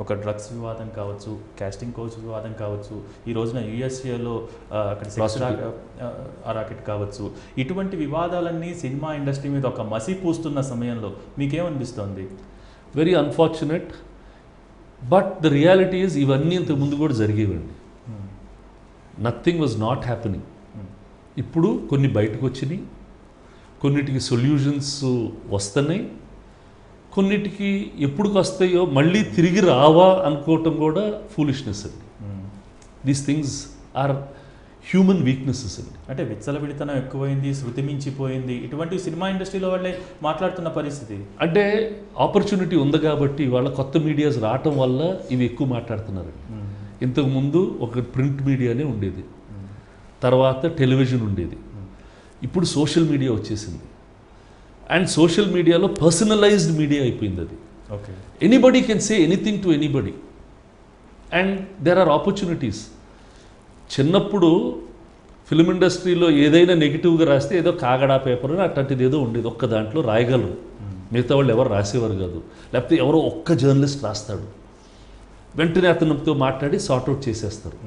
ఒక డ్రగ్స్ వివాదం కావచ్చు కాస్టింగ్ కోచ్ వివాదం కావచ్చు ఈ రోజున యుఎస్ఏలో అక్కడ సెక్స్ రాకెట్ కావచ్చు ఇటువంటి వివాదాలన్నీ సినిమా ఇండస్ట్రీ మీద ఒక మసి పూస్తున్న సమయంలో మీకేమనిపిస్తోంది very unfortunate but the reality is ఇవన్నీ ఇంతకు ముందు కూడా జరిగేవండి నథింగ్ వాజ్ నాట్ హ్యాపెనింగ్ ఇప్పుడు కొన్ని బయటకు వచ్చినాయి కొన్నిటికి సొల్యూషన్స్ వస్తున్నాయి కొన్నిటికి ఎప్పుడుకి వస్తాయో మళ్ళీ తిరిగి రావా అనుకోవటం కూడా ఫూలిష్నెస్ అండి these things are human weaknesses అండి అంటే విచ్చలవిడితనం ఎక్కువైంది శృతి మించిపోయింది ఇటువంటి సినిమా ఇండస్ట్రీలో వాళ్ళే మాట్లాడుతున్న పరిస్థితి అంటే ఆపర్చునిటీ ఉంది కాబట్టి వాళ్ళ కొత్త మీడియాస్ రావటం వల్ల ఇవి ఎక్కువ మాట్లాడుతున్నారండి ఇంతకుముందు ఒక ప్రింట్ మీడియానే ఉండేది తర్వాత టెలివిజన్ ఉండేది ఇప్పుడు సోషల్ మీడియా వచ్చేసింది అండ్ సోషల్ మీడియాలో పర్సనలైజ్డ్ మీడియా అయిపోయింది అది okay anybody can say anything to anybody and there are opportunities చిన్నప్పుడు ఫిల్మ్ ఇండస్ట్రీలో ఏదైనా నెగిటివ్గా రాస్తే ఏదో కాగడా పేపర్ అని అట్లాంటిది ఏదో ఉండేది ఒక్క దాంట్లో రాయగలరు మిగతా వాళ్ళు ఎవరు రాసేవారు కాదు లేకపోతే ఎవరో ఒక్క జర్నలిస్ట్ రాస్తాడు వెంటనే అతనితో మాట్లాడి సార్ట్అవుట్ చేసేస్తారు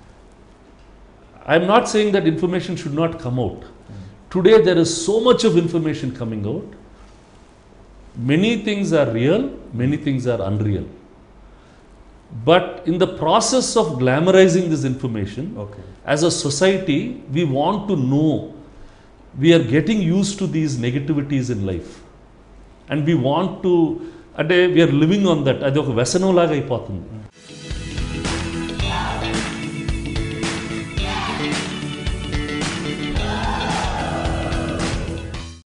I'm not saying that information should not come out today there is so much of information coming out many things are real many things are unreal but in the process of glamorising this information okay as a society we want to know we're getting used to these negativities in life and we want to అంటే we're living on that అది ఒక వ్యసనం లాగా అయిపోతుంది